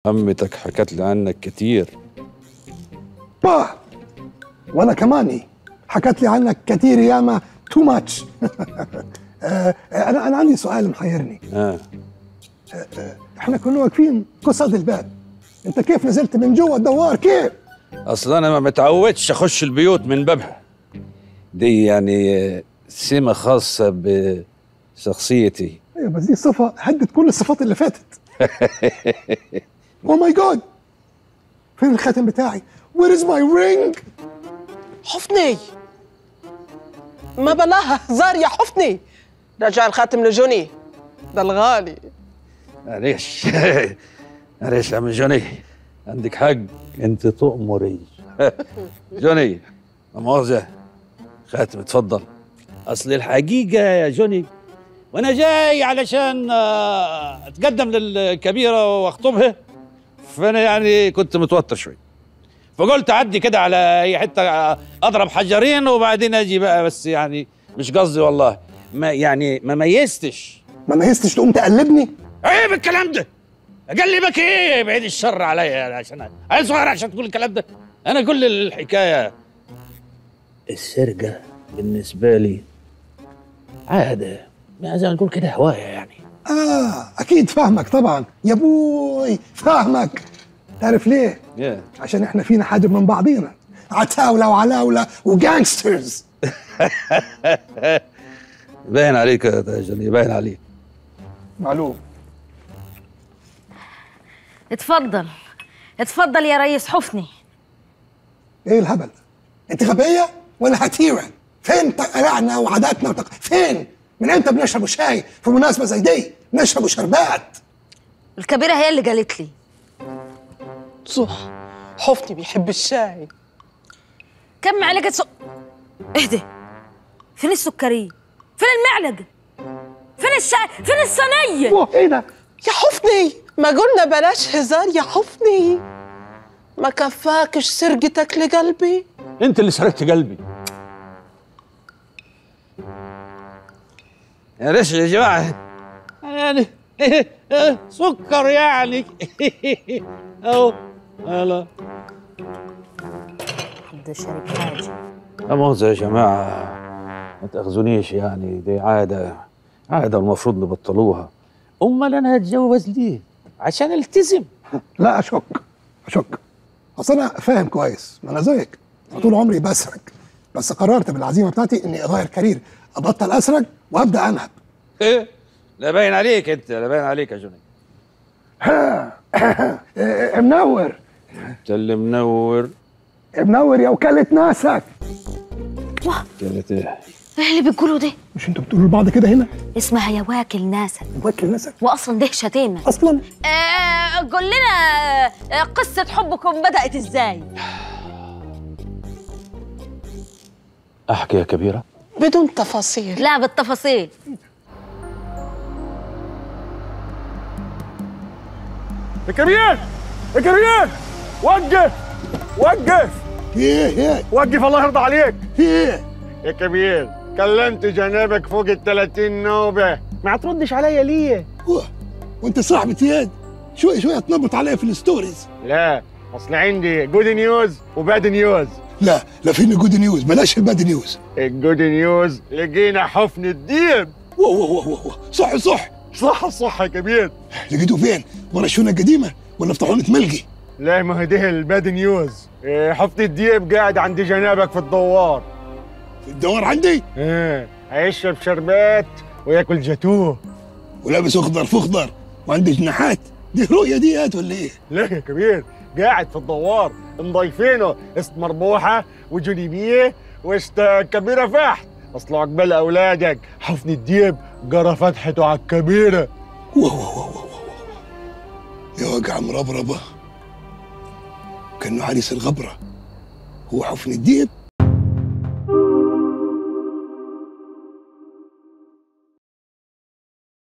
عمتك حكت لي عنك كتير با وانا كماني حكت لي عنك كتير ياما تو ماتش انا انا عندي سؤال محيرني اه احنا كنا واقفين قصاد الباب انت كيف نزلت من جوه الدوار كيف اصلا انا ما متعودش اخش البيوت من بابها دي يعني سمة خاصة بشخصيتي ايوه بس دي صفه هدت كل الصفات اللي فاتت او ماي جاد فين الخاتم بتاعي وير از ماي رينج حفني ما بلاها هزار يا حفني رجع الخاتم لجوني ده الغالي معلش معلش يا عم جوني عندك حق انت تؤمري جوني لا مؤاخذة خاتم اتفضل اصل الحقيقة يا جوني وانا جاي علشان آه، اتقدم للكبيرة واخطبها فانا يعني كنت متوتر شوي فقلت اعدي كده على اي حتة آه، اضرب حجرين وبعدين اجي بقى بس يعني مش قصدي والله ما يعني ما ميزتش ما ميزتش تقوم تقلبني عيب الكلام ده اقلبك ايه بعيد الشر عليا عشان عيل صغير عشان تقول الكلام ده انا كل الحكايه السرقه بالنسبه لي عاده يعني زي ما نقول كده هوايه يعني اه اكيد فاهمك طبعا يا بوي فاهمك تعرف ليه yeah. عشان احنا فينا حاجه من بعضينا عتاوله وعلاوله وجانجسترز باين عليك يا جوني باين عليك معلوم اتفضل اتفضل يا ريس حفني ايه الهبل انت غبيه ولا هتيره فين تقلعنا وعاداتنا وتق... فين من امتى بنشربوا شاي في مناسبه زي دي نشربوا شربات الكبيرة هي اللي قالت لي صح حفني بيحب الشاي كم معلقة سكر اهدي فين السكرية فين المعلقة فين الشاي فين الصينية اوه ايه ده يا حفني ما قلنا بلاش هزار يا حفني ما كفاكش سرقتك لقلبي انت اللي سرقت قلبي يا ريش يا جماعه يعني سكر يعني اهو يلا حد شارب حاجة لا مؤاخذة يا جماعة ما تأخذونيش يعني دي عادة عادة المفروض نبطلوها أمال أنا هتجوز ليه؟ عشان التزم لا اشك اشك اصل انا فاهم كويس ما انا زيك أنا طول عمري بسرق بس قررت بالعزيمه بتاعتي اني اغير كارير ابطل اسرق وابدا انهب إيه؟ لا باين عليك أنت لا باين عليك يا جوني إيه، منور أنت اللي منور منور يا وكاله ناسك كانت إيه؟ ايه اللي بتقولوا ده مش انتوا بتقولوا لبعض كده هنا اسمها يا واكل ناسك وكل ناسك واصلا ده شتيمة اصلا آه قول لنا آه قصة حبكم بدأت ازاي أحكي يا كبيرة بدون تفاصيل لا بالتفاصيل يا كبير يا كبير وقف وقف في ايه ايه وقف الله يرضى عليك في ايه يا كبير كلمت جنابك فوق ال 30 نوبة ما تردش عليا ليه؟ هو وانت صاحبة يد شوي شوي تنبط عليا في الستوريز لا اصل عندي جود نيوز وباد نيوز لا لا فيني جود نيوز بلاش الباد نيوز الجود نيوز لقينا حفن الديب واو واو واو واو صح صح صح صح يا كبير لقيته فين ورا الشونه القديمه ولا في طاحونه ملقي لا ما هي دي الباد نيوز إيه، حفن الديب قاعد عند جنابك في الدوار في الدوار عندي ايه هيشرب شربات وياكل جاتوه ولابس اخضر في اخضر وعندي جناحات دي رؤيه ديت ولا ايه لا يا كبير قاعد في الدوار مضيفينه است مربوحه وجنيبيه واست كبيره فحت اصل عقبال اولادك حفن الديب جرى فتحته على الكبيره واو واو واو واو واو. يا وجع مربربه كانه عريس الغبره هو حفن الديب